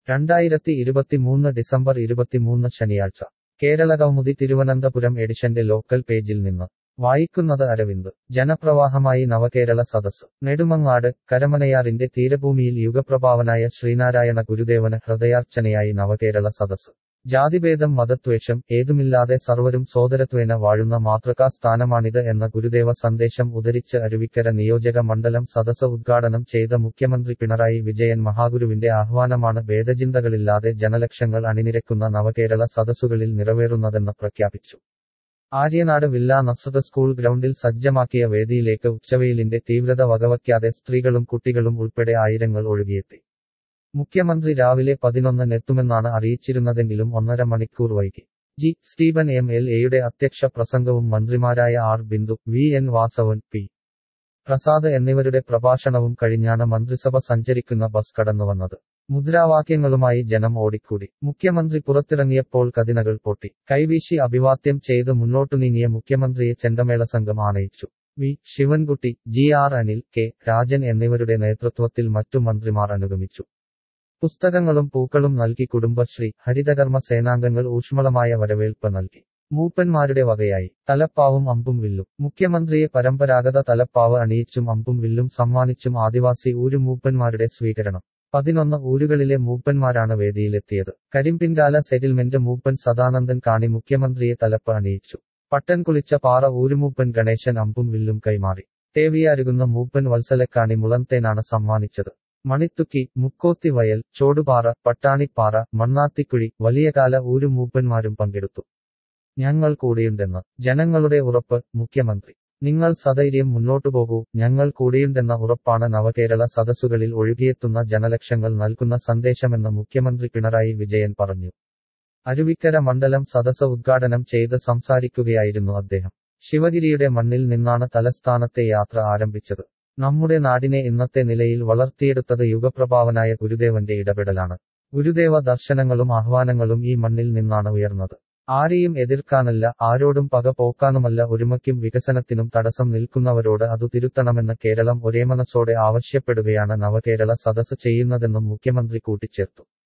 രണ്ടായിരത്തി ഇരുപത്തിമൂന്ന് ഡിസംബർ ഇരുപത്തിമൂന്ന് ശനിയാഴ്ച കേരള കൗമുദി തിരുവനന്തപുരം എഡിഷന്റെ ലോക്കൽ പേജിൽ നിന്ന് വായിക്കുന്നത് അരവിന്ദ് ജനപ്രവാഹമായി നവകേരള സദസ് നെടുമങ്ങാട് കരമനയാറിന്റെ തീരഭൂമിയിൽ യുഗപ്രഭാവനായ ശ്രീനാരായണ ഗുരുദേവന് ഹൃദയാർച്ചനയായി നവകേരള സദസ് ജാതിഭേദം മതദ്വേഷം ഏതുമില്ലാതെ സർവരും സോദരത്വേന വാഴുന്ന മാതൃകാ സ്ഥാനമാണിത് എന്ന ഗുരുദേവ സന്ദേശം ഉദരിച്ച് അരുവിക്കര നിയോജക മണ്ഡലം സദസ് ഉദ്ഘാടനം ചെയ്ത മുഖ്യമന്ത്രി പിണറായി വിജയൻ മഹാഗുരുവിന്റെ ആഹ്വാനമാണ് ഭേദചിന്തകളില്ലാതെ ജനലക്ഷങ്ങൾ അണിനിരക്കുന്ന നവകേരള സദസ്സുകളിൽ നിറവേറുന്നതെന്ന് പ്രഖ്യാപിച്ചു ആര്യനാട് വില്ല നസ്രത സ്കൂൾ ഗ്രൗണ്ടിൽ സജ്ജമാക്കിയ വേദിയിലേക്ക് ഉച്ചവെയിലിന്റെ തീവ്രത വകവയ്ക്കാതെ സ്ത്രീകളും കുട്ടികളും ഉൾപ്പെടെ ആയിരങ്ങൾ ഒഴുകിയെത്തി മുഖ്യമന്ത്രി രാവിലെ പതിനൊന്നിനെത്തുമെന്നാണ് അറിയിച്ചിരുന്നതെങ്കിലും ഒന്നര മണിക്കൂർ വൈകി ജി സ്റ്റീവൻ എം എൽ എയുടെ അധ്യക്ഷ പ്രസംഗവും മന്ത്രിമാരായ R Bindu V N Vasavan P Prasad എന്നിവരുടെ പ്രഭാഷണവും കഴിഞ്ഞാണ് മന്ത്രിസഭ സഞ്ചരിക്കുന്ന ബസ് കടന്നുവന്നത് മുദ്രാവാക്യങ്ങളുമായി ജനം ഓടിക്കൂടി മുഖ്യമന്ത്രി പുറത്തിറങ്ങിയപ്പോൾ കതിനകൾ പൊട്ടി കൈവീശി അഭിവാദ്യം ചെയ്ത് മുന്നോട്ടു നീങ്ങിയ മുഖ്യമന്ത്രിയെ ചെണ്ടമേള സംഘം ആനയിച്ചു V Sivankutty G R Anil K Rajan എന്നിവരുടെ നേതൃത്വത്തിൽ മറ്റു മന്ത്രിമാർ അനുഗമിച്ചു പുസ്തകങ്ങളും പൂക്കളും നൽകി കുടുംബശ്രീ ഹരിതകർമ്മ സേനാംഗങ്ങൾ ഊഷ്മളമായ വരവേൽപ്പ് നൽകി മൂപ്പന്മാരുടെ വകയായി തലപ്പാവും അമ്പും വില്ലും മുഖ്യമന്ത്രിയെ പരമ്പരാഗത തലപ്പാവ് അണിയിച്ചും അമ്പും വില്ലും സമ്മാനിച്ചും ആദിവാസി ഊരു മൂപ്പന്മാരുടെ സ്വീകരണം പതിനൊന്ന് ഊരുകളിലെ മൂപ്പന്മാരാണ് വേദിയിലെത്തിയത് കരിമ്പിൻകാല സെറ്റിൽമെന്റ് മൂപ്പൻ സദാനന്ദൻ കാണി മുഖ്യമന്ത്രിയെ തലപ്പ് അണിയിച്ചു പട്ടൻ കുളിച്ച പാറ ഊരുമൂപ്പൻ ഗണേശൻ അമ്പും വില്ലും കൈമാറി തേവിയാരുകുന്ന മൂപ്പൻ വത്സലക്കാണി മുളന്തേനാണ് സമ്മാനിച്ചത് മണിത്തുക്കി മുക്കോത്തി വയൽ ചോടുപാറ പട്ടാണിപ്പാറ മണ്ണാത്തിക്കുഴി വലിയകാല ഊരു മൂപ്പന്മാരും പങ്കെടുത്തു ഞങ്ങൾ കൂടെയുണ്ടെന്ന് ജനങ്ങളുടെ ഉറപ്പ് മുഖ്യമന്ത്രി നിങ്ങൾ സധൈര്യം മുന്നോട്ടു പോകൂ ഞങ്ങൾ കൂടെയുണ്ടെന്ന ഉറപ്പാണ് നവകേരള സദസ്സുകളിൽ ഒഴുകിയെത്തുന്ന ജനലക്ഷങ്ങൾ നൽകുന്ന സന്ദേശമെന്ന് മുഖ്യമന്ത്രി പിണറായി വിജയൻ പറഞ്ഞു അരുവിക്കര മണ്ഡലം സദസ് ഉദ്ഘാടനം ചെയ്ത് സംസാരിക്കുകയായിരുന്നു അദ്ദേഹം ശിവഗിരിയുടെ മണ്ണിൽ നിന്നാണ് തലസ്ഥാനത്തെ യാത്ര ആരംഭിച്ചത് നമ്മുടെ നാടിനെ ഇന്നത്തെ നിലയിൽ വളർത്തിയെടുത്തത് യുഗപ്രഭാവനായ ഗുരുദേവന്റെ ഇടപെടലാണ് ഗുരുദേവ ദർശനങ്ങളും ആഹ്വാനങ്ങളും ഈ മണ്ണിൽ നിന്നാണ് ഉയർന്നത് ആരെയും എതിർക്കാനല്ല ആരോടും പക പോക്കാനുമല്ല ഒരുമയ്ക്കും വികസനത്തിനും തടസ്സം നിൽക്കുന്നവരോട് അതു തിരുത്തണമെന്ന് കേരളം ഒരേ മനസ്സോടെ ആവശ്യപ്പെടുകയാണ് നവകേരള സദസ് ചെയ്യുന്നതെന്നും മുഖ്യമന്ത്രി കൂട്ടിച്ചേർത്തു